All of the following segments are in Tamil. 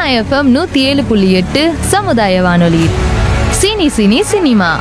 எஃப்எம் நூற்றி ஏழு புள்ளி எட்டு சமுதாய வானொலி சினி சினி சினிமா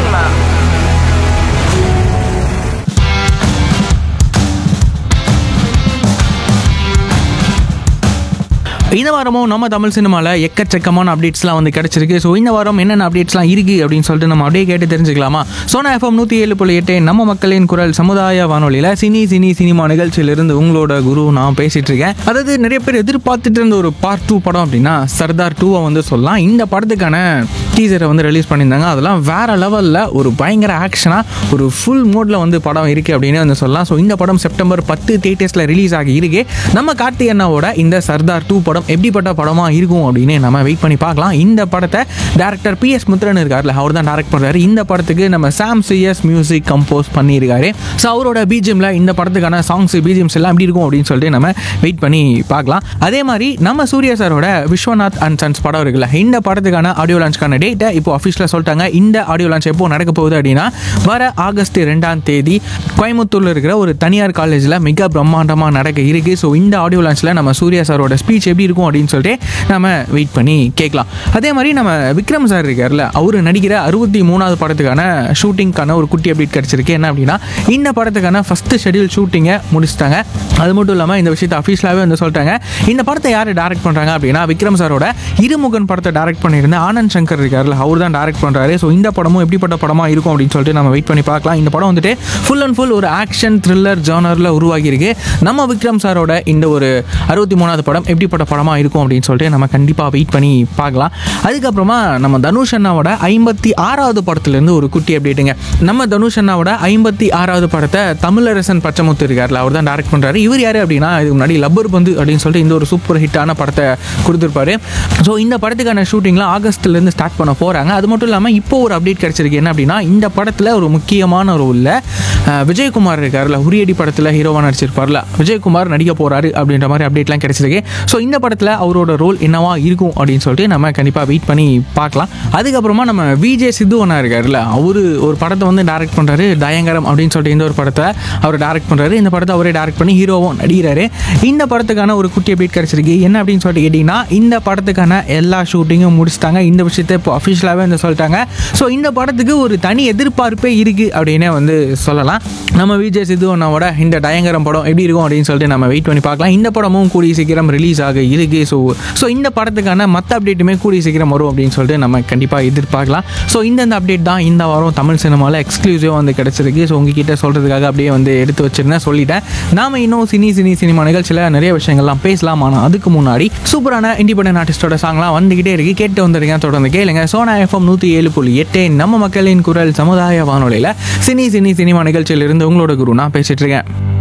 இந்த வாரமும் நம்ம தமிழ் சினிமாவில் எக்கச்சக்கமான அப்டேட்ஸ்லாம் வந்து கிடச்சிருக்கு ஸோ இந்த வாரம் என்னென்ன அப்டேட்ஸ்லாம் இருக்குது அப்படின்னு சொல்லிட்டு நம்ம அப்படியே கேட்டு தெரிஞ்சுக்கலாமா சோனா எஃப்எம் நூற்றி ஏழு புள்ளி எட்டு நம்ம மக்களின் குரல் சமுதாய வானொலியில் சினி சினி சினிமா நிகழ்ச்சியிலிருந்து உங்களோட குரு நான் பேசிகிட்டு இருக்கேன் அதாவது நிறைய பேர் எதிர்பார்த்துட்டு இருந்த ஒரு பார்ட் டூ படம் அப்படின்னா சர்தார் டூவை வந்து சொல்லலாம் இந்த படத்துக்கான டீசரை வந்து ரிலீஸ் பண்ணியிருந்தாங்க அதெல்லாம் வேற லெவலில் ஒரு பயங்கர ஆக்ஷனாக ஒரு ஃபுல் மோடில் வந்து படம் இருக்குது அப்படின்னு வந்து சொல்லலாம் ஸோ இந்த படம் செப்டம்பர் பத்து தேட்டர்ஸில் ரிலீஸ் ஆகி இருக்கு நம்ம கார்த்தி அண்ணாவோட இந்த சர்தார் டூ படம் எப்படிப்பட்ட படமாக இருக்கும் அப்படின்னு நம்ம வெயிட் பண்ணி பார்க்கலாம் இந்த படத்தை டேரக்டர் பி எஸ் முத்ரன் இருக்கார்ல அவர் தான் டேரக்ட் பண்ணுறாரு இந்த படத்துக்கு நம்ம சாம் சிஎஸ் மியூசிக் கம்போஸ் பண்ணியிருக்காரு ஸோ அவரோட பிஜிஎம்ல இந்த படத்துக்கான சாங்ஸ் பிஜிஎம்ஸ் எல்லாம் எப்படி இருக்கும் அப்படின்னு சொல்லிட்டு நம்ம வெயிட் பண்ணி பார்க்கலாம் அதே மாதிரி நம்ம சூர்யா சாரோட விஸ்வநாத் அண்ட் சன்ஸ் படம் இருக்குல்ல இந்த படத்துக்கான ஆடியோ லான்ச்க்கான டேட்டை இப்போ அஃபிஷியலாக சொல்லிட்டாங்க இந்த ஆடியோ லான்ச் எப்போ நடக்க போகுது அப்படின்னா வர ஆகஸ்ட் ரெண்டாம் தேதி கோயம்புத்தூர்ல இருக்கிற ஒரு தனியார் காலேஜில் மிக பிரம்மாண்டமாக நடக்க இருக்கு ஸோ இந்த ஆடியோ லான்ச்சில் நம்ம சூர்யா சாரோட ஸ்பீச் எப்படி இருக்கும் அப்படின்னு சொல்லிட்டு நம்ம வெயிட் பண்ணி கேட்கலாம் அதே மாதிரி நம்ம விக்ரம் சார் இருக்கார்ல அவர் நடிக்கிற அறுபத்தி மூணாவது படத்துக்கான ஷூட்டிங்க்கான ஒரு குட்டி அப்டேட் கிடச்சிருக்கு என்ன அப்படின்னா இந்த படத்துக்கான ஃபர்ஸ்ட் ஷெடியூல் ஷூட்டிங்கை முடிச்சிட்டாங்க அது மட்டும் இல்லாமல் இந்த விஷயத்தை அஃபீஷியலாகவே வந்து சொல்லிட்டாங்க இந்த படத்தை யார் டேரக்ட் பண்ணுறாங்க அப்படின்னா விக்ரம் சாரோட இருமுகன் படத்தை டேரக்ட் பண்ணியிருந்த ஆனந்த் சங்கர் இருக்கார்ல அவர் தான் டேரக்ட் பண்ணுறாரு ஸோ இந்த படமும் எப்படிப்பட்ட படமாக இருக்கும் அப்படின்னு சொல்லிட்டு நம்ம வெயிட் பண்ணி பார்க்கலாம் இந்த படம் வந்துட்டு ஃபுல் அண்ட் ஃபுல் ஒரு ஆக்ஷன் த்ரில்லர் ஜானரில் உருவாகியிருக்கு நம்ம விக்ரம் சாரோட இந்த ஒரு அறுபத்தி மூணாவது படம் எப்படிப்பட்ட படமாக இருக்கும் அப்படின்னு சொல்லிட்டு நம்ம கண்டிப்பாக வெயிட் பண்ணி பார்க்கலாம் அதுக்கப்புறமா நம்ம தனுஷ் அண்ணாவோட ஐம்பத்தி ஆறாவது படத்துலேருந்து ஒரு குட்டி அப்டேட்டுங்க நம்ம தனுஷ் அண்ணாவோட ஐம்பத்தி ஆறாவது படத்தை தமிழரசன் பச்சைமுத்து இருக்கார்ல அவர் தான் டேரக்ட் பண்ணுறாரு இவர் யார் அப்படின்னா இதுக்கு முன்னாடி லப்பர் பந்து அப்படின்னு சொல்லிட்டு இந்த ஒரு சூப்பர் ஹிட்டான படத்தை கொடுத்துருப்பாரு ஸோ இந்த படத்துக்கான ஷூட்டிங்லாம் ஆகஸ்ட்லேருந்து ஸ்டார்ட் பண்ண போகிறாங்க அது மட்டும் இல்லாமல் இப்போ ஒரு அப்டேட் கிடச்சிருக்கு என்ன அப்படின்னா இந்த படத்தில் ஒரு முக்கியமான ரோலில் விஜயகுமார் இருக்கார்ல உரியடி படத்தில் ஹீரோவாக நடிச்சிருப்பார்ல விஜயகுமார் நடிக்க போகிறாரு அப்படின்ற மாதிரி அப்டேட்லாம் கிடச்சிருக்கு ஸோ இந்த படத்தில் அவரோட ரோல் என்னவா இருக்கும் அப்படின்னு சொல்லிட்டு நம்ம கண்டிப்பாக வெயிட் பண்ணி பார்க்கலாம் அதுக்கப்புறமா நம்ம விஜய் சித்து அண்ணா இருக்காருல்ல அவரு ஒரு படத்தை வந்து டேரக்ட் பண்ணுறாரு தயங்கரம் அப்படின்னு சொல்லிட்டு இந்த ஒரு படத்தை அவர் டேரக்ட் பண்ணுறாரு இந்த படத்தை அவரே டேரக்ட் பண்ணி ஹீரோவும் நடிகிறாரு இந்த படத்துக்கான ஒரு குட்டி அப்டேட் கிடச்சிருக்கு என்ன அப்படின்னு சொல்லிட்டு கேட்டிங்கன்னா இந்த படத்துக்கான எல்லா ஷூட்டிங்கும் முடிச்சிட்டாங்க இந்த விஷயத்தை இப்போ அஃபிஷியலாகவே வந்து சொல்லிட்டாங்க ஸோ இந்த படத்துக்கு ஒரு தனி எதிர்பார்ப்பே இருக்குது அப்படின்னே வந்து சொல்லலாம் நம்ம விஜய் சித்து அண்ணாவோட இந்த டயங்கரம் படம் எப்படி இருக்கும் அப்படின்னு சொல்லிட்டு நம்ம வெயிட் பண்ணி பார்க்கலாம் இந்த படமும் கூடிய சீக்கிரம் ரிலீஸ் ஆக இருக்கு ஸோ ஸோ இந்த படத்துக்கான மற்ற அப்டேட்டுமே கூடிய சீக்கிரம் வரும் அப்படின்னு சொல்லிட்டு நம்ம கண்டிப்பாக எதிர்பார்க்கலாம் ஸோ இந்தந்த அப்டேட் தான் இந்த வாரம் தமிழ் சினிமாவில் எக்ஸ்க்ளூசிவாக வந்து கிடச்சிருக்கு ஸோ உங்ககிட்ட சொல்கிறதுக்காக அப்படியே வந்து எடுத்து வச்சிருந்தேன் சொல்லிட்டேன் நாம இன்னும் சினி சினி சினிமா நிகழ்ச்சியில் நிறைய விஷயங்கள்லாம் பேசலாம் ஆனால் அதுக்கு முன்னாடி சூப்பரான இண்டிபெண்டன்ட் ஆர்டிஸ்டோட சாங்லாம் வந்துகிட்டே இருக்கு கேட்டு வந்துருங்க தொடர்ந்து கேளுங்க சோனா எஃப்எம் நூற்றி ஏழு புள்ளி எட்டு நம்ம மக்களின் குரல் சமுதாய வானொலியில் சினி சினி சினிமா நிகழ்ச்சியிலிருந்து உங்களோட குரு நான் பேசிட்டு இருக்கேன்